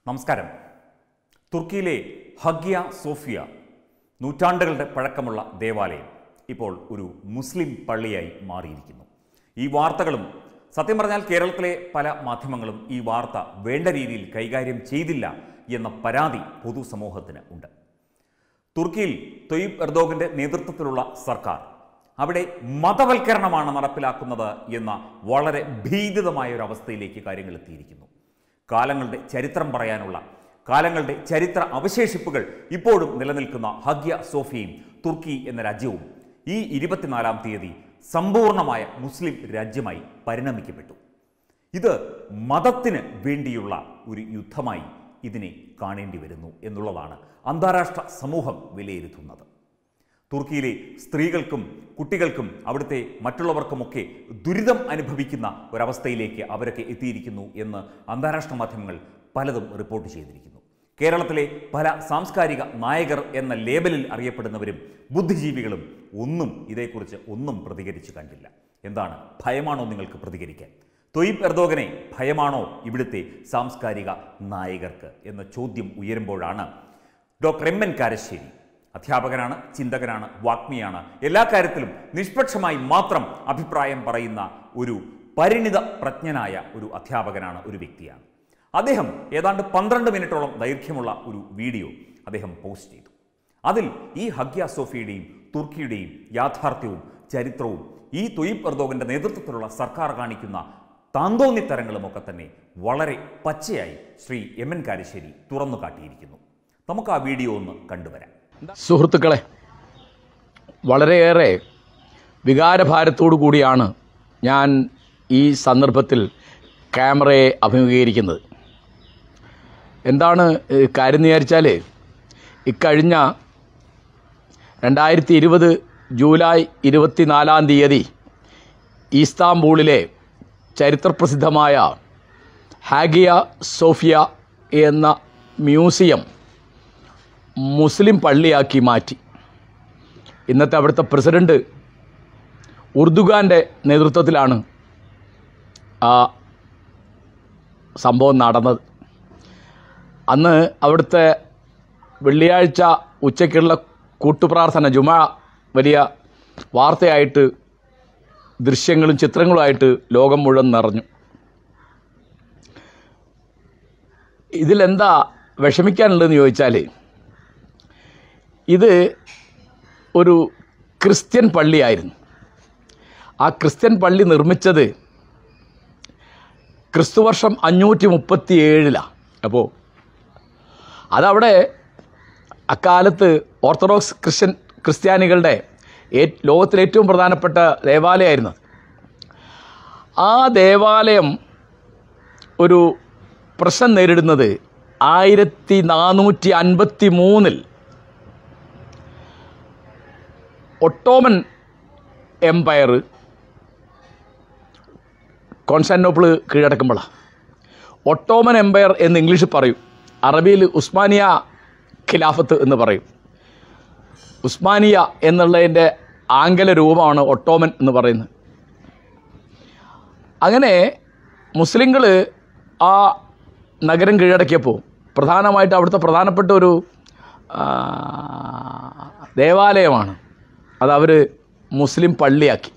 നമസ്കാരം തുർക്കിയിലെ ഹഗ്യ സോഫിയ നൂറ്റാണ്ടുകളുടെ പഴക്കമുള്ള ദേവാലയം ഇപ്പോൾ ഒരു മുസ്ലിം പള്ളിയായി മാറിയിരിക്കുന്നു ഈ വാർത്തകളും സത്യം പറഞ്ഞാൽ കേരളത്തിലെ പല മാധ്യമങ്ങളും ഈ വാർത്ത വേണ്ട രീതിയിൽ കൈകാര്യം ചെയ്തില്ല എന്ന പരാതി പൊതുസമൂഹത്തിന് ഉണ്ട് തുർക്കിയിൽ തൊയ്ബ് എർദോഗിന്റെ നേതൃത്വത്തിലുള്ള സർക്കാർ അവിടെ മതവൽക്കരണമാണ് നടപ്പിലാക്കുന്നത് എന്ന വളരെ ഭീതിതമായ ഒരു അവസ്ഥയിലേക്ക് കാര്യങ്ങൾ എത്തിയിരിക്കുന്നു കാലങ്ങളുടെ ചരിത്രം പറയാനുള്ള കാലങ്ങളുടെ ചരിത്ര അവശേഷിപ്പുകൾ ഇപ്പോഴും നിലനിൽക്കുന്ന ഹഗ്യ സോഫിയയും തുർക്കി എന്ന രാജ്യവും ഈ ഇരുപത്തിനാലാം തീയതി സമ്പൂർണമായ മുസ്ലിം രാജ്യമായി പരിണമിക്കപ്പെട്ടു ഇത് മതത്തിന് വേണ്ടിയുള്ള ഒരു യുദ്ധമായി ഇതിനെ കാണേണ്ടി വരുന്നു എന്നുള്ളതാണ് അന്താരാഷ്ട്ര സമൂഹം വിലയിരുത്തുന്നത് തുർക്കിയിലെ സ്ത്രീകൾക്കും കുട്ടികൾക്കും അവിടുത്തെ മറ്റുള്ളവർക്കുമൊക്കെ ദുരിതം അനുഭവിക്കുന്ന ഒരവസ്ഥയിലേക്ക് അവരൊക്കെ എത്തിയിരിക്കുന്നു എന്ന് അന്താരാഷ്ട്ര മാധ്യമങ്ങൾ പലതും റിപ്പോർട്ട് ചെയ്തിരിക്കുന്നു കേരളത്തിലെ പല സാംസ്കാരിക നായകർ എന്ന ലേബലിൽ അറിയപ്പെടുന്നവരും ബുദ്ധിജീവികളും ഒന്നും ഇതേക്കുറിച്ച് ഒന്നും പ്രതികരിച്ചു കണ്ടില്ല എന്താണ് ഭയമാണോ നിങ്ങൾക്ക് പ്രതികരിക്കാൻ തൊയ്ബ് എർദോഗനെ ഭയമാണോ ഇവിടുത്തെ സാംസ്കാരിക നായകർക്ക് എന്ന ചോദ്യം ഉയരുമ്പോഴാണ് ഡോക്ടർ എം എൻ കാരശ്ശേരി അധ്യാപകനാണ് ചിന്തകനാണ് വാഗ്മിയാണ് എല്ലാ കാര്യത്തിലും നിഷ്പക്ഷമായി മാത്രം അഭിപ്രായം പറയുന്ന ഒരു പരിണിത പ്രജ്ഞനായ ഒരു അധ്യാപകനാണ് ഒരു വ്യക്തിയാണ് അദ്ദേഹം ഏതാണ്ട് പന്ത്രണ്ട് മിനിറ്റോളം ദൈർഘ്യമുള്ള ഒരു വീഡിയോ അദ്ദേഹം പോസ്റ്റ് ചെയ്തു അതിൽ ഈ ഹഗ്യ സോഫിയുടെയും തുർക്കിയുടെയും യാഥാർത്ഥ്യവും ചരിത്രവും ഈ തൊയ്ബ് എർദോഗന്റെ നേതൃത്വത്തിലുള്ള സർക്കാർ കാണിക്കുന്ന താന്തോന്നിത്തരങ്ങളുമൊക്കെ തന്നെ വളരെ പച്ചയായി ശ്രീ എം എൻ കാരശ്ശേരി തുറന്നു കാട്ടിയിരിക്കുന്നു നമുക്ക് ആ വീഡിയോ ഒന്ന് കണ്ടുവരാം സുഹൃത്തുക്കളെ വളരെയേറെ വികാരഭാരത്തോടു കൂടിയാണ് ഞാൻ ഈ സന്ദർഭത്തിൽ ക്യാമറയെ അഭിമുഖീകരിക്കുന്നത് എന്താണ് ഏഹ്, കാര്യം എന്ന് വിചാരിച്ചാൽ ഇക്കഴിഞ്ഞ രണ്ടായിരത്തി ഇരുപത് ജൂലൈ ഇരുപത്തിനാലാം തീയതി ഈസ്താംബൂളിലെ ചരിത്രപ്രസിദ്ധമായ ഹാഗിയ സോഫിയ എന്ന മ്യൂസിയം മുസ്ലിം പള്ളിയാക്കി മാറ്റി ഇന്നത്തെ അവിടുത്തെ പ്രസിഡന്റ് ഉർദുഗാൻ്റെ നേതൃത്വത്തിലാണ് ആ സംഭവം നടന്നത് അന്ന് അവിടുത്തെ വെള്ളിയാഴ്ച ഉച്ചയ്ക്കുള്ള കൂട്ടുപ്രാർത്ഥന ജുമ വലിയ വാർത്തയായിട്ട് ദൃശ്യങ്ങളും ചിത്രങ്ങളുമായിട്ട് ലോകം മുഴുവൻ നിറഞ്ഞു ഇതിലെന്താ വിഷമിക്കാനുള്ളതെന്ന് ചോദിച്ചാൽ ഇത് ഒരു ക്രിസ്ത്യൻ പള്ളിയായിരുന്നു ആ ക്രിസ്ത്യൻ പള്ളി നിർമ്മിച്ചത് ക്രിസ്തുവർഷം അഞ്ഞൂറ്റി മുപ്പത്തി ഏഴിലാണ് അപ്പോൾ അതവിടെ അക്കാലത്ത് ഓർത്തഡോക്സ് ക്രിസ്ത്യൻ ക്രിസ്ത്യാനികളുടെ ഏ- ലോകത്തിലെ ഏറ്റവും പ്രധാനപ്പെട്ട ദേവാലയമായിരുന്നു അത്. ആ ദേവാലയം ഒരു പ്രശ്നം നേരിടുന്നത് ആയിരത്തി നാനൂറ്റി അൻപത്തി മൂന്നിൽ ഒട്ടോമൻ എംപയർ കോൺസ്റ്റാന്റിനോപ്പിൾ കീഴടക്കുമ്പോഴാണ് ഒട്ടോമൻ എംപയർ എന്ന് ഇംഗ്ലീഷിൽ പറയും അറബിയിൽ ഉസ്മാനിയ ഖിലാഫത്ത് എന്ന് പറയും ഉസ്മാനിയ എന്നുള്ളതിൻ്റെ ആംഗല രൂപമാണ് ഒട്ടോമൻ എന്ന് പറയുന്നത് അങ്ങനെ മുസ്ലിങ്ങൾ ആ നഗരം കീഴടക്കിയപ്പോൾ പ്രധാനമായിട്ട് അവിടുത്തെ പ്രധാനപ്പെട്ട ഒരു ആ, ദേവാലയമാണ് അത് അവർ മുസ്ലിം പള്ളിയാക്കി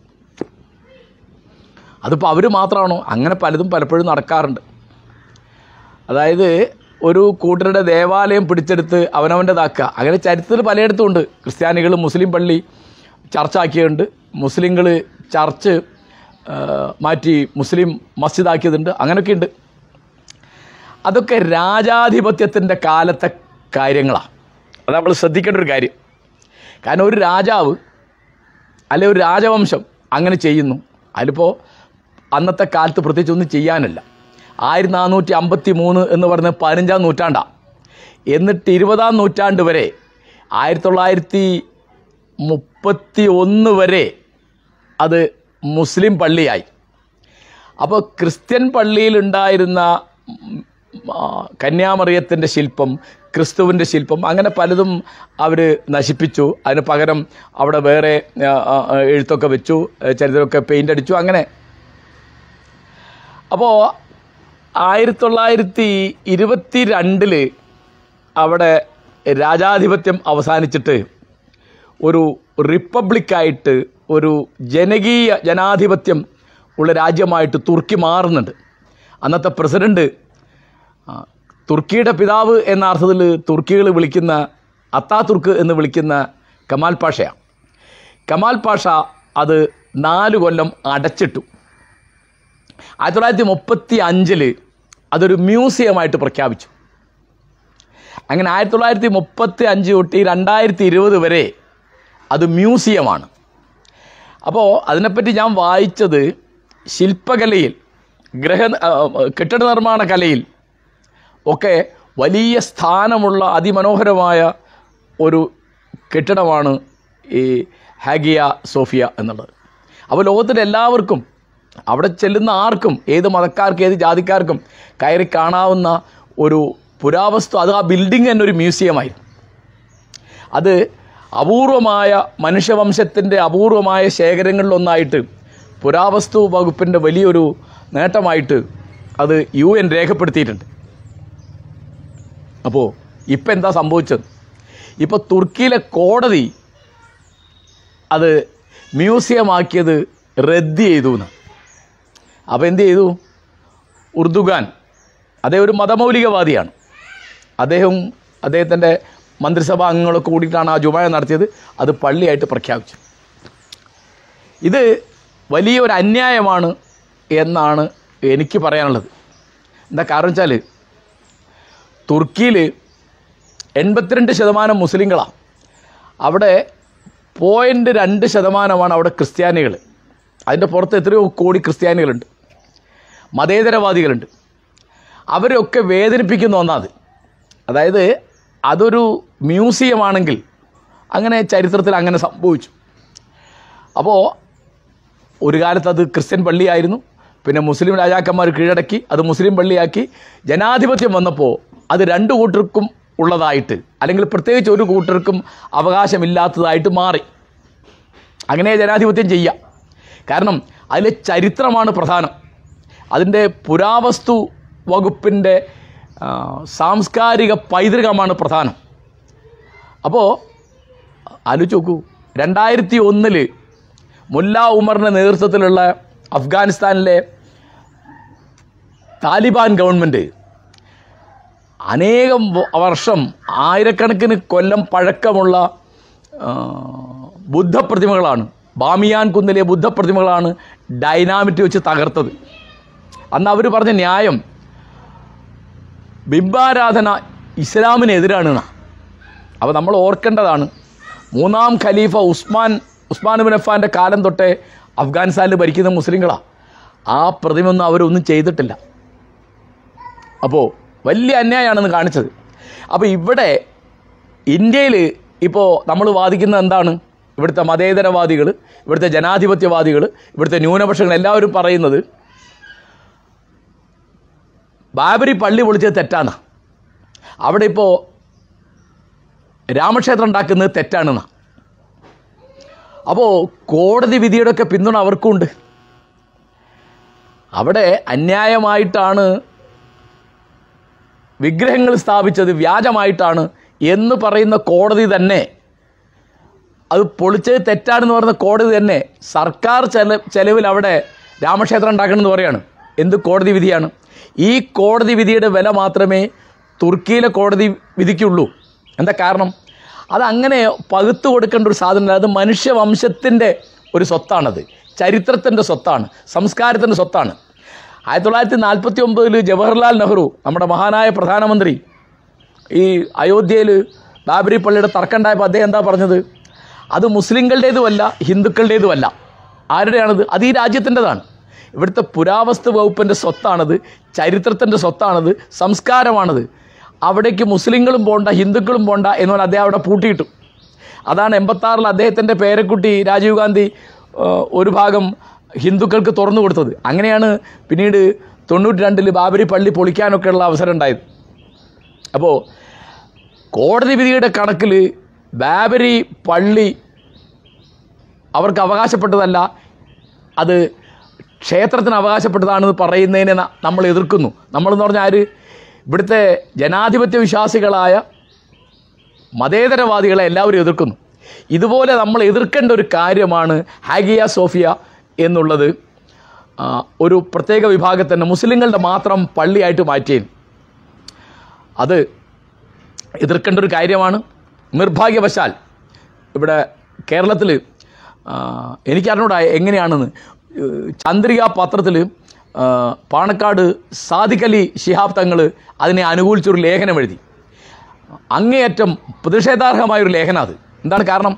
അതിപ്പോൾ അവർ മാത്രമാണോ അങ്ങനെ പലതും പലപ്പോഴും നടക്കാറുണ്ട് അതായത് ഒരു കൂട്ടരുടെ ദേവാലയം പിടിച്ചെടുത്ത് അവനവൻ്റെതാക്കുക അങ്ങനെ ചരിത്രത്തിൽ പലയിടത്തും ഉണ്ട് ക്രിസ്ത്യാനികൾ മുസ്ലിം പള്ളി ചർച്ചാക്കിയുണ്ട് മുസ്ലിങ്ങൾ ചർച്ച് ആ, മാറ്റി മുസ്ലിം മസ്ജിദാക്കിയതുണ്ട് അങ്ങനെയൊക്കെ ഉണ്ട് അതൊക്കെ രാജാധിപത്യത്തിൻ്റെ കാലത്തെ കാര്യങ്ങളാണ് അത് നമ്മൾ ശ്രദ്ധിക്കേണ്ട ഒരു കാര്യം കാരണം ഒരു രാജാവ് അല്ലെ ഒരു രാജവംശം അങ്ങനെ ചെയ്യുന്നു അതിലിപ്പോൾ അന്നത്തെ കാലത്ത് പ്രത്യേകിച്ച് ഒന്നും ചെയ്യാനില്ല ആയിരത്തി നാനൂറ്റി അമ്പത്തി മൂന്ന് എന്ന് പറയുന്നത് പതിനഞ്ചാം നൂറ്റാണ്ടാണ് എന്നിട്ട് ഇരുപതാം നൂറ്റാണ്ട് വരെ ആയിരത്തി തൊള്ളായിരത്തി മുപ്പത്തി ഒന്ന് വരെ അത് മുസ്ലിം പള്ളിയായി അപ്പോൾ ക്രിസ്ത്യൻ പള്ളിയിലുണ്ടായിരുന്ന ഉം, ആ, കന്യാമറിയത്തിൻ്റെ ശില്പം ക്രിസ്തുവിൻ്റെ ശില്പം അങ്ങനെ പലതും അവർ നശിപ്പിച്ചു അതിന് പകരം അവിടെ വേറെ ആ, ആ, എഴുത്തൊക്കെ വെച്ചു ചരിത്രമൊക്കെ പെയിൻ്റ് അടിച്ചു അങ്ങനെ അപ്പോൾ ആയിരത്തി തൊള്ളായിരത്തി ഇരുപത്തി രണ്ടില് അവിടെ രാജാധിപത്യം അവസാനിച്ചിട്ട് ഒരു റിപ്പബ്ലിക്കായിട്ട് ഒരു ജനകീയ ജനാധിപത്യം ഉള്ള രാജ്യമായിട്ട് തുർക്കി മാറുന്നുണ്ട് അന്നത്തെ പ്രസിഡന്റ് ആ, തുർക്കിയുടെ പിതാവ് എന്ന അർത്ഥത്തിൽ തുർക്കികൾ വിളിക്കുന്ന അത്താതുർക്ക് എന്ന് വിളിക്കുന്ന കമാൽ പാഷയാണ് കമാൽ പാഷ അത് നാല് കൊല്ലം അടച്ചിട്ടു ആയിരത്തി തൊള്ളായിരത്തി മുപ്പത്തി അഞ്ചില് അതൊരു മ്യൂസിയമായിട്ട് പ്രഖ്യാപിച്ചു അങ്ങനെ ആയിരത്തി തൊള്ളായിരത്തി മുപ്പത്തി അഞ്ച് തൊട്ട് രണ്ടായിരത്തി ഇരുപത് വരെ അത് മ്യൂസിയമാണ് അപ്പോൾ അതിനെപ്പറ്റി ഞാൻ വായിച്ചത് ശില്പകലയിൽ ഗ്രഹ ആ, കെട്ടിട നിർമ്മാണ കലയിൽ ഒക്കെ വലിയ സ്ഥാനമുള്ള അതിമനോഹരമായ ഒരു കെട്ടിടമാണ് ഈ ഹാഗിയ സോഫിയ എന്നുള്ളത് അപ്പോൾ ലോകത്തിലെ എല്ലാവർക്കും അവിടെ ചെല്ലുന്ന ആർക്കും ഏത് മതക്കാർക്കും ഏത് ജാതിക്കാർക്കും കയറി കാണാവുന്ന ഒരു പുരാവസ്തു അത് ആ ബിൽഡിംഗ് തന്നെ ഒരു മ്യൂസിയമായിരുന്നു അത് അപൂർവമായ മനുഷ്യവംശത്തിൻ്റെ അപൂർവമായ ശേഖരങ്ങളിലൊന്നായിട്ട് പുരാവസ്തു വകുപ്പിൻ്റെ വലിയൊരു നേട്ടമായിട്ട് അത് യു എൻ രേഖപ്പെടുത്തിയിട്ടുണ്ട് അപ്പോൾ ഇപ്പം എന്താ സംഭവിച്ചത് ഇപ്പോൾ തുർക്കിയിലെ കോടതി അത് മ്യൂസിയമാക്കിയത് റദ്ദ് ചെയ്തു എന്ന് അപ്പോൾ എന്ത് ചെയ്തു ഉർദുഗാൻ അദ്ദേഹം ഒരു മതമൗലികവാദിയാണ് അദ്ദേഹം അദ്ദേഹത്തിൻ്റെ മന്ത്രിസഭാ അംഗങ്ങളൊക്കെ കൂടിയിട്ടാണ് ആ ജുമായ നടത്തിയത് അത് പള്ളിയായിട്ട് പ്രഖ്യാപിച്ചു ഇത് വലിയൊരു അന്യായമാണ് എന്നാണ് എനിക്ക് പറയാനുള്ളത് എന്താ കാരണം വെച്ചാൽ തുർക്കിയിൽ എൺപത്തിരണ്ട് ശതമാനം മുസ്ലിങ്ങളാണ് അവിടെ പോയിൻ്റ് രണ്ട് ശതമാനമാണ് അവിടെ ക്രിസ്ത്യാനികൾ അതിൻ്റെ പുറത്ത് എത്രയോ കോടി ക്രിസ്ത്യാനികളുണ്ട് മതേതരവാദികളുണ്ട് അവരെയൊക്കെ വേദനിപ്പിക്കുന്ന ഒന്നാത് അതായത് അതൊരു മ്യൂസിയമാണെങ്കിൽ അങ്ങനെ ചരിത്രത്തിൽ അങ്ങനെ സംഭവിച്ചു അപ്പോൾ ഒരു കാലത്ത് അത് ക്രിസ്ത്യൻ പള്ളിയായിരുന്നു പിന്നെ മുസ്ലിം രാജാക്കന്മാർ കീഴടക്കി അത് മുസ്ലിം പള്ളിയാക്കി ജനാധിപത്യം വന്നപ്പോൾ അത് രണ്ട് കൂട്ടർക്കും ഉള്ളതായിട്ട് അല്ലെങ്കിൽ പ്രത്യേകിച്ച് ഒരു കൂട്ടർക്കും അവകാശമില്ലാത്തതായിട്ട് മാറി അങ്ങനെ ജനാധിപത്യം ചെയ്യാം കാരണം അതിലെ ചരിത്രമാണ് പ്രധാനം അതിൻ്റെ പുരാവസ്തു വകുപ്പിൻ്റെ ആ, സാംസ്കാരിക പൈതൃകമാണ് പ്രധാനം അപ്പോൾ ആലോചിച്ച് നോക്കൂ രണ്ടായിരത്തി ഒന്നില് മുല്ല ഉമറിൻ്റെ നേതൃത്വത്തിലുള്ള അഫ്ഗാനിസ്ഥാനിലെ താലിബാൻ ഗവൺമെൻറ് അനേകം വ- വർഷം ആയിരക്കണക്കിന് കൊല്ലം പഴക്കമുള്ള ആ, ബുദ്ധപ്രതിമകളാണ് ബാമിയാൻ കുന്നിലെ ബുദ്ധപ്രതിമകളാണ് ഡൈനാമിറ്റ് വെച്ച് തകർത്തത് അന്ന് അവർ പറഞ്ഞ ന്യായം ബിംബാരാധന ഇസ്ലാമിനെതിരാണ് എന്നാ അപ്പോൾ നമ്മൾ ഓർക്കേണ്ടതാണ് മൂന്നാം ഖലീഫ ഉസ്മാൻ ഉസ്മാൻ ബിൻ അഫാൻ്റെ കാലം തൊട്ടേ അഫ്ഗാനിസ്ഥാനിൽ ഭരിക്കുന്ന മുസ്ലിങ്ങളാണ് ആ പ്രതിമൊന്നും അവരൊന്നും ചെയ്തിട്ടില്ല അപ്പോൾ വലിയ അന്യായമാണെന്ന് കാണിച്ചത് അപ്പോൾ ഇവിടെ ഇന്ത്യയിൽ ഇപ്പോൾ നമ്മൾ വാദിക്കുന്നത് എന്താണ് ഇവിടുത്തെ മതേതരവാദികൾ ഇവിടുത്തെ ജനാധിപത്യവാദികൾ ഇവിടുത്തെ ന്യൂനപക്ഷങ്ങൾ എല്ലാവരും പറയുന്നത് ബാബരി പള്ളി പൊളിച്ചത് തെറ്റാണ് അവിടെ ഇപ്പോൾ രാമക്ഷേത്രം ഉണ്ടാക്കുന്നത് തെറ്റാണെന്നാ അപ്പോൾ കോടതി വിധിയുടെയൊക്കെ പിന്തുണ അവർക്കുണ്ട് അവിടെ അന്യായമായിട്ടാണ് വിഗ്രഹങ്ങൾ സ്ഥാപിച്ചത് വ്യാജമായിട്ടാണ് എന്ന് പറയുന്ന കോടതി തന്നെ അത് പൊളിച്ചത് തെറ്റാണെന്ന് പറയുന്ന കോടതി തന്നെ സർക്കാർ ചെല ചെലവിൽ അവിടെ രാമക്ഷേത്രം ഉണ്ടാക്കണമെന്ന് പറയാണ് എന്ത് കോടതി വിധിയാണ് ഈ കോടതി വിധിയുടെ വില മാത്രമേ തുർക്കിയിലെ കോടതി വിധിക്കുള്ളൂ എന്താ കാരണം അത് അങ്ങനെ പകുത്തു കൊടുക്കേണ്ട ഒരു സാധനമല്ല അത് മനുഷ്യവംശത്തിൻ്റെ ഒരു സ്വത്താണത് ചരിത്രത്തിൻ്റെ സ്വത്താണ് സംസ്കാരത്തിൻ്റെ സ്വത്താണ് ആയിരത്തി തൊള്ളായിരത്തി നാൽപ്പത്തി ഒമ്പതിൽ ജവഹർലാൽ നെഹ്റു നമ്മുടെ മഹാനായ പ്രധാനമന്ത്രി ഈ അയോധ്യയിൽ ബാബരി പള്ളിയുടെ തർക്കമുണ്ടായപ്പോൾ അദ്ദേഹം എന്താ പറഞ്ഞത് അത് മുസ്ലിങ്ങളുടേതുമല്ല ഹിന്ദുക്കളുടേതുമല്ല ആരുടെയാണത് അത് ഈ രാജ്യത്തിൻ്റെതാണ് ഇവിടുത്തെ പുരാവസ്തു വകുപ്പിൻ്റെ സ്വത്താണത് ചരിത്രത്തിൻ്റെ സ്വത്താണത് സംസ്കാരമാണത് അവിടേക്ക് മുസ്ലിങ്ങളും പോണ്ട ഹിന്ദുക്കളും പോണ്ട എന്ന് പറഞ്ഞാൽ അദ്ദേഹം അവിടെ പൂട്ടിയിട്ടു അതാണ് എൺപത്താറിൽ അദ്ദേഹത്തിൻ്റെ പേരക്കുട്ടി രാജീവ് ഗാന്ധി ആ, ഒരു ഭാഗം ഹിന്ദുക്കൾക്ക് തുറന്നു കൊടുത്തത് അങ്ങനെയാണ് പിന്നീട് തൊണ്ണൂറ്റി രണ്ടിൽ ബാബരി പള്ളി പൊളിക്കാനൊക്കെയുള്ള അവസരം ഉണ്ടായത് അപ്പോൾ കോടതി വിധിയുടെ കണക്കിൽ ബാബരി പള്ളി അവർക്ക് അവകാശപ്പെട്ടതല്ല അത് ക്ഷേത്രത്തിന് അവകാശപ്പെട്ടതാണെന്ന് പറയുന്നതിനെ ന- നമ്മൾ എതിർക്കുന്നു നമ്മളെന്ന് പറഞ്ഞാൽ ആര് ഇവിടുത്തെ ജനാധിപത്യ വിശ്വാസികളായ മതേതരവാദികളെ എല്ലാവരും എതിർക്കുന്നു ഇതുപോലെ നമ്മൾ എതിർക്കേണ്ട ഒരു കാര്യമാണ് ഹാഗിയ സോഫിയ എന്നുള്ളത് ആ, ഒരു പ്രത്യേക വിഭാഗത്തിന് മുസ്ലിങ്ങളുടെ മാത്രം പള്ളിയായിട്ട് മാറ്റിയത് അത് എതിർക്കേണ്ട ഒരു കാര്യമാണ് നിർഭാഗ്യവശാൽ ഇവിടെ കേരളത്തിൽ എനിക്കറിഞ്ഞൂടാ എങ്ങനെയാണെന്ന് ഏഹ് ചന്ദ്രിക പത്രത്തിൽ പാണക്കാട് സാദിഖലി ശിഹാബ് തങ്ങൾ അതിനെ അനുകൂലിച്ചൊരു ലേഖനം എഴുതി അങ്ങേയറ്റം പ്രതിഷേധാർഹമായൊരു ലേഖനം അത് എന്താണ് കാരണം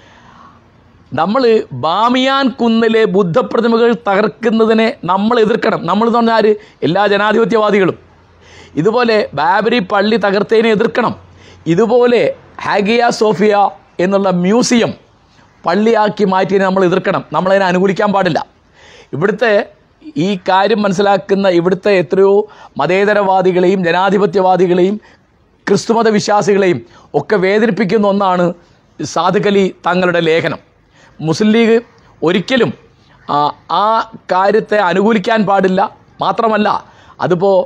നമ്മൾ ബാമിയാൻ കുന്നിലെ ബുദ്ധപ്രതിമകൾ തകർക്കുന്നതിനെ നമ്മൾ എതിർക്കണം നമ്മൾ എന്ന് പറഞ്ഞാൽ ആര്? എല്ലാ ജനാധിപത്യവാദികളും ഇതുപോലെ ബാബരി പള്ളി തകർത്തതിനെ എതിർക്കണം ഇതുപോലെ ഹാഗിയ സോഫിയ എന്നുള്ള മ്യൂസിയം പള്ളിയാക്കി മാറ്റിയതിനെ നമ്മൾ എതിർക്കണം നമ്മളതിനെ അനുകൂലിക്കാൻ പാടില്ല ഇവിടുത്തെ ഈ കാര്യം മനസ്സിലാക്കുന്ന ഇവിടുത്തെ എത്രയോ മതേതരവാദികളെയും ജനാധിപത്യവാദികളെയും ക്രിസ്തുമത വിശ്വാസികളെയും ഒക്കെ വേദനിപ്പിക്കുന്ന ഒന്നാണ് സാധുകലി തങ്ങളുടെ ലേഖനം മുസ്ലിം ലീഗ് ഒരിക്കലും ആ, ആ കാര്യത്തെ അനുകൂലിക്കാൻ പാടില്ല മാത്രമല്ല അതിപ്പോൾ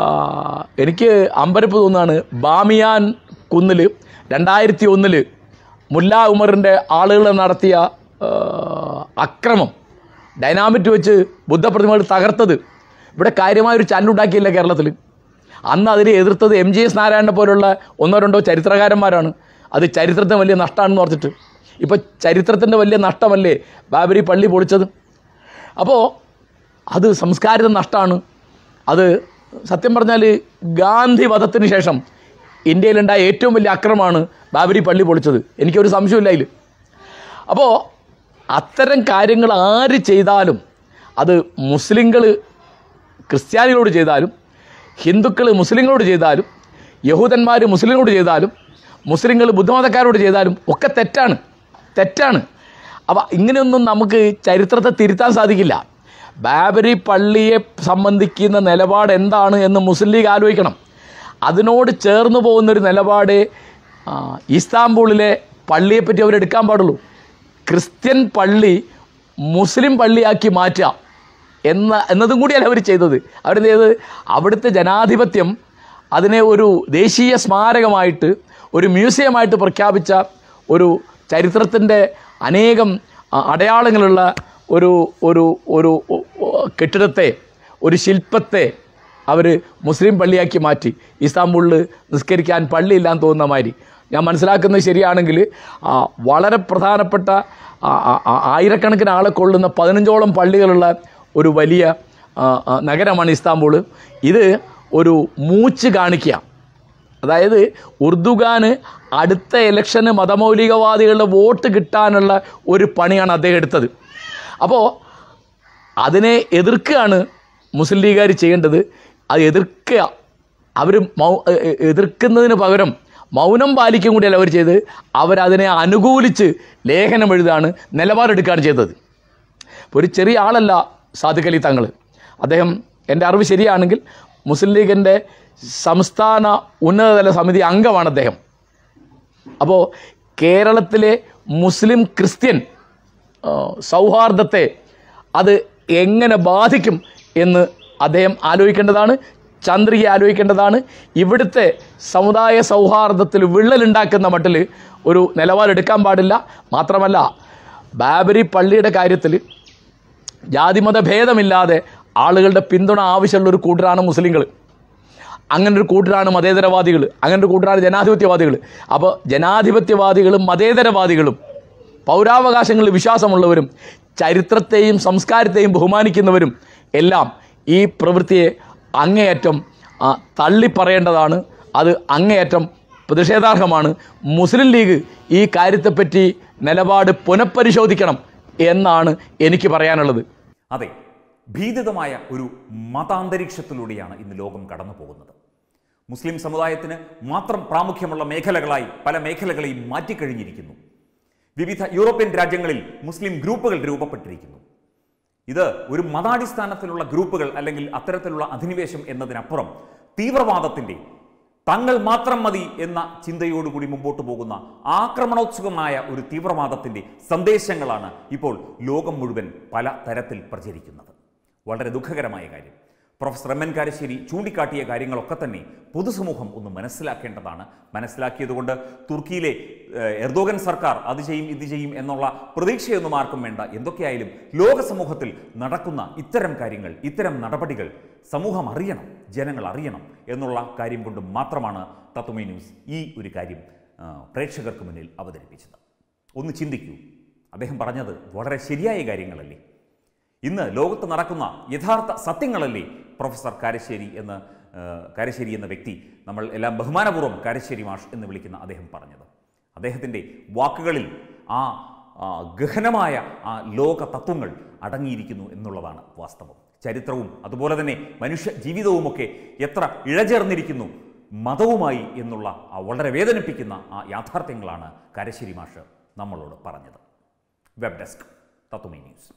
എനിക്ക് അമ്പരപ്പ് തോന്നുകയാണ് ബാമിയാൻ കുന്നിൽ രണ്ടായിരത്തി ഒന്നിൽ മുല്ല ഉമറിൻ്റെ ആളുകൾ നടത്തിയ ആ, അക്രമം ഡൈനാമിറ്റ് വെച്ച് ബുദ്ധപ്രതിമകൾ തകർത്തത് ഇവിടെ കാര്യമായൊരു ചല്ലുണ്ടാക്കിയില്ല കേരളത്തിൽ അന്ന് അതിനെ എതിർത്തത് എം ജി എസ് നാരായണനെ പോലുള്ള ഒന്നോ രണ്ടോ ചരിത്രകാരന്മാരാണ് അത് ചരിത്രത്തിന് വലിയ നഷ്ടമാണെന്ന് ഓർത്തിട്ട് ഇപ്പോൾ ചരിത്രത്തിൻ്റെ വലിയ നഷ്ടമല്ലേ ബാബരി പള്ളി പൊളിച്ചത് അപ്പോൾ അത് സംസ്കാരത്തിന് നഷ്ടമാണ് അത് സത്യം പറഞ്ഞാൽ ഗാന്ധി വധത്തിന് ശേഷം ഇന്ത്യയിലുണ്ടായ ഏറ്റവും വലിയ അക്രമമാണ് ബാബരി പള്ളി പൊളിച്ചത് എനിക്കൊരു സംശയമില്ല അതിൽ അപ്പോൾ അത്തരം കാര്യങ്ങൾ ആര് ചെയ്താലും അത് മുസ്ലിങ്ങൾ ക്രിസ്ത്യാനികളോട് ചെയ്താലും ഹിന്ദുക്കൾ മുസ്ലിങ്ങളോട് ചെയ്താലും യഹൂദന്മാർ മുസ്ലിങ്ങളോട് ചെയ്താലും മുസ്ലിങ്ങൾ ബുദ്ധമതക്കാരോട് ചെയ്താലും ഒക്കെ തെറ്റാണ് തെറ്റാണ് അപ്പോൾ ഇങ്ങനെയൊന്നും നമുക്ക് ചരിത്രത്തെ തിരുത്താൻ സാധിക്കില്ല ബാബരി പള്ളിയെ സംബന്ധിക്കുന്ന നിലപാട് എന്താണ് എന്ന് മുസ്ലിം ലീഗ് ആലോചിക്കണം അതിനോട് ചേർന്ന് പോകുന്നൊരു നിലപാട് ആ, ഇസ്താംബൂളിലെ പള്ളിയെപ്പറ്റി അവരെടുക്കാൻ പാടുള്ളൂ ക്രിസ്ത്യൻ പള്ളി മുസ്ലിം പള്ളിയാക്കി മാറ്റുക എന്ന എന്നതും കൂടിയല്ല അവർ ചെയ്തത് അവരെന്ത് ചെയ്തത് അവിടുത്തെ ജനാധിപത്യം അതിനെ ഒരു ദേശീയ സ്മാരകമായിട്ട് ഒരു മ്യൂസിയമായിട്ട് പ്രഖ്യാപിച്ച ഒരു ചരിത്രത്തിൻ്റെ അനേകം ആ, അടയാളങ്ങളുള്ള ഒരു ഒരു ഒരു ഒ- ഒ- കെട്ടിടത്തെ ഒരു ശില്പത്തെ അവർ മുസ്ലിം പള്ളിയാക്കി മാറ്റി ഇസ്താംബുളിൽ നിസ്കരിക്കാൻ പള്ളിയില്ലാന്ന് തോന്നുന്ന മാതിരി ഞാൻ മനസ്സിലാക്കുന്നത് ശരിയാണെങ്കിൽ ആ, വളരെ പ്രധാനപ്പെട്ട ആ, ആ, ആ, ആയിരക്കണക്കിന് ആളെ കൊള്ളുന്ന പതിനഞ്ചോളം പള്ളികളുള്ള ഒരു വലിയ ആ, ആ, നഗരമാണ് ഇസ്താംബൂൾ ഇത് ഒരു മൂച്ച് കാണിക്കുക അതായത് ഉർദുഗാന് അടുത്ത ഇലക്ഷന് മതമൗലികവാദികളുടെ വോട്ട് കിട്ടാനുള്ള ഒരു പണിയാണ് അദ്ദേഹം എടുത്തത് അപ്പോൾ അതിനെ എതിർക്കുകയാണ് മുസ്ലിം ലീഗുകാർ ചെയ്യേണ്ടത് അത് എതിർക്കുക അവർ മൗ എ- എ- എതിർക്കുന്നതിന് പകരം മൗനം പാലിക്കും കൂടിയല്ല അവർ ചെയ്ത് അവരതിനെ അനുകൂലിച്ച് ലേഖനം എഴുതാണ് നിലപാടെടുക്കുകയാണ് ചെയ്തത് ഇപ്പോൾ ഒരു ചെറിയ ആളല്ല സാദിഖ് അലി തങ്ങൾ അദ്ദേഹം എൻ്റെ അറിവ് ശരിയാണെങ്കിൽ മുസ്ലിം ലീഗിൻ്റെ സംസ്ഥാന ഉന്നതതല സമിതി അംഗമാണ് അദ്ദേഹം അപ്പോൾ കേരളത്തിലെ മുസ്ലിം ക്രിസ്ത്യൻ ആ, സൗഹാർദ്ദത്തെ അത് എങ്ങനെ ബാധിക്കും എന്ന് അദ്ദേഹം ആലോചിക്കേണ്ടതാണ് ചന്ദ്രിക ആലോചിക്കേണ്ടതാണ് ഇവിടുത്തെ സമുദായ സൗഹാർദ്ദത്തിൽ വിള്ളലുണ്ടാക്കുന്ന മട്ടിൽ ഒരു നിലപാടെടുക്കാൻ പാടില്ല മാത്രമല്ല ബാബരി പള്ളിയുടെ കാര്യത്തിൽ ജാതിമത ഭേദമില്ലാതെ ആളുകളുടെ പിന്തുണ ആവശ്യമുള്ള ഒരു കൂട്ടരാണ് മുസ്ലിങ്ങൾ അങ്ങനെ ഒരു കൂട്ടരാണ് മതേതരവാദികൾ അങ്ങനെ ഒരു കൂട്ടരാണ് ജനാധിപത്യവാദികൾ അപ്പോൾ ജനാധിപത്യവാദികളും മതേതരവാദികളും പൗരാവകാശങ്ങളിൽ വിശ്വാസമുള്ളവരും ചരിത്രത്തെയും സംസ്കാരത്തെയും ബഹുമാനിക്കുന്നവരും എല്ലാം ഈ പ്രവൃത്തിയെ അങ്ങേയറ്റം ആ, തള്ളിപ്പറയേണ്ടതാണ് അത് അങ്ങേയറ്റം പ്രതിഷേധാർഹമാണ് മുസ്ലിം ലീഗ് ഈ കാര്യത്തെപ്പറ്റി നിലപാട് പുനഃപരിശോധിക്കണം എന്നാണ് എനിക്ക് പറയാനുള്ളത് അതെ ഭീതിതമായ ഒരു മതാന്തരീക്ഷത്തിലൂടെയാണ് ഇന്ന് ലോകം കടന്നു പോകുന്നത് മുസ്ലിം സമുദായത്തിന് മാത്രം പ്രാമുഖ്യമുള്ള മേഖലകളായി പല മേഖലകളെയും മാറ്റിക്കഴിഞ്ഞിരിക്കുന്നു വിവിധ യൂറോപ്യൻ രാജ്യങ്ങളിൽ മുസ്ലിം ഗ്രൂപ്പുകൾ രൂപപ്പെട്ടിരിക്കുന്നു ഇത് ഒരു മതാടിസ്ഥാനത്തിലുള്ള ഗ്രൂപ്പുകൾ അല്ലെങ്കിൽ അത്തരത്തിലുള്ള അധിനിവേശം എന്നതിനപ്പുറം തീവ്രവാദത്തിൻ്റെ തങ്ങൾ മാത്രം മതി എന്ന ചിന്തയോടുകൂടി മുമ്പോട്ട് പോകുന്ന ആക്രമണോത്സുകമായ ഒരു തീവ്രവാദത്തിൻ്റെ സന്ദേശങ്ങളാണ് ഇപ്പോൾ ലോകം മുഴുവൻ പല തരത്തിൽ പ്രചരിക്കുന്നത് വളരെ ദുഃഖകരമായ കാര്യം പ്രൊഫസർ എം എൻ കാരശ്ശേരി ചൂണ്ടിക്കാട്ടിയ കാര്യങ്ങളൊക്കെ തന്നെ പൊതുസമൂഹം ഒന്ന് മനസ്സിലാക്കേണ്ടതാണ് മനസ്സിലാക്കിയതുകൊണ്ട് തുർക്കിയിലെ ഏഹ്, എർദോഗൻ സർക്കാർ അത് ചെയ്യും ഇത് ചെയ്യും എന്നുള്ള പ്രതീക്ഷയൊന്നും ആർക്കും വേണ്ട എന്തൊക്കെയായാലും ലോക സമൂഹത്തിൽ നടക്കുന്ന ഇത്തരം കാര്യങ്ങൾ ഇത്തരം നടപടികൾ സമൂഹം അറിയണം ജനങ്ങൾ അറിയണം എന്നുള്ള കാര്യം കൊണ്ട് മാത്രമാണ് തത്വമേ ന്യൂസ് ഈ ഒരു കാര്യം ആ, പ്രേക്ഷകർക്ക് മുന്നിൽ അവതരിപ്പിച്ചത് ഒന്ന് ചിന്തിക്കൂ അദ്ദേഹം പറഞ്ഞത് വളരെ ശരിയായ കാര്യങ്ങളല്ലേ ഇന്ന് ലോകത്ത് നടക്കുന്ന യഥാർത്ഥ സത്യങ്ങളല്ലേ പ്രൊഫസർ കാരശ്ശേരി എന്ന് ആ, കാരശ്ശേരി എന്ന വ്യക്തി നമ്മൾ എല്ലാം ബഹുമാനപൂർവ്വം കാരശ്ശേരി മാഷ് എന്ന് വിളിക്കുന്ന അദ്ദേഹം പറഞ്ഞത് അദ്ദേഹത്തിൻ്റെ വാക്കുകളിൽ ആ ആ, ഗഹനമായ ആ ലോക തത്വങ്ങൾ അടങ്ങിയിരിക്കുന്നു എന്നുള്ളതാണ് വാസ്തവം ചരിത്രവും അതുപോലെ തന്നെ മനുഷ്യ ജീവിതവുമൊക്കെ എത്ര ഇഴചേർന്നിരിക്കുന്നു മതവുമായി എന്നുള്ള ആ വളരെ വേദനിപ്പിക്കുന്ന ആ യാഥാർത്ഥ്യങ്ങളാണ് കാരശ്ശേരി മാഷ് നമ്മളോട് പറഞ്ഞത് വെബ് ഡെസ്ക് തത്വമേ ന്യൂസ്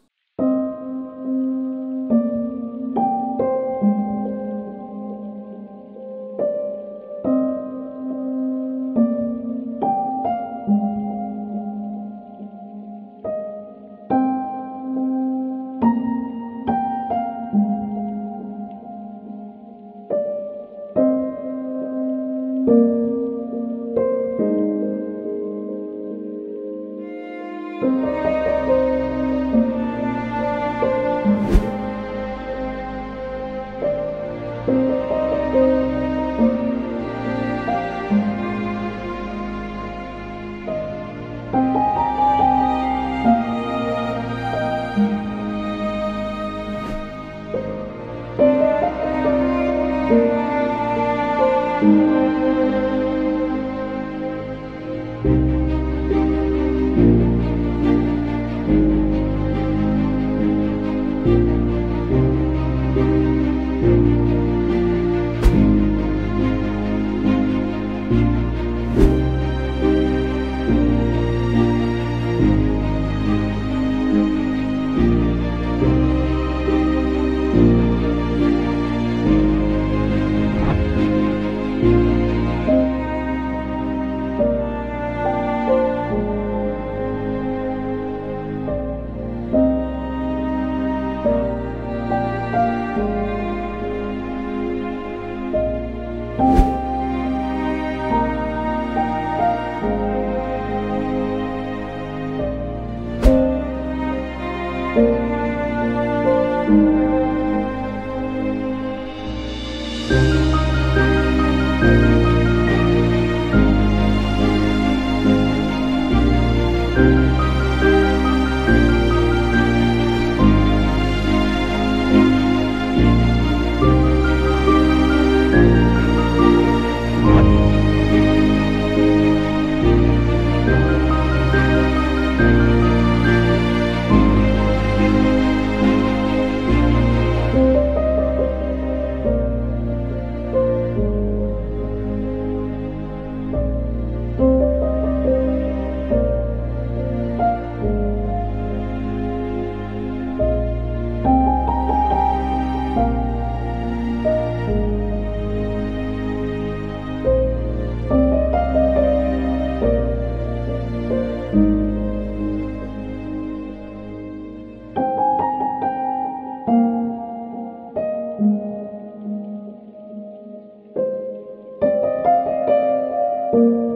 thank you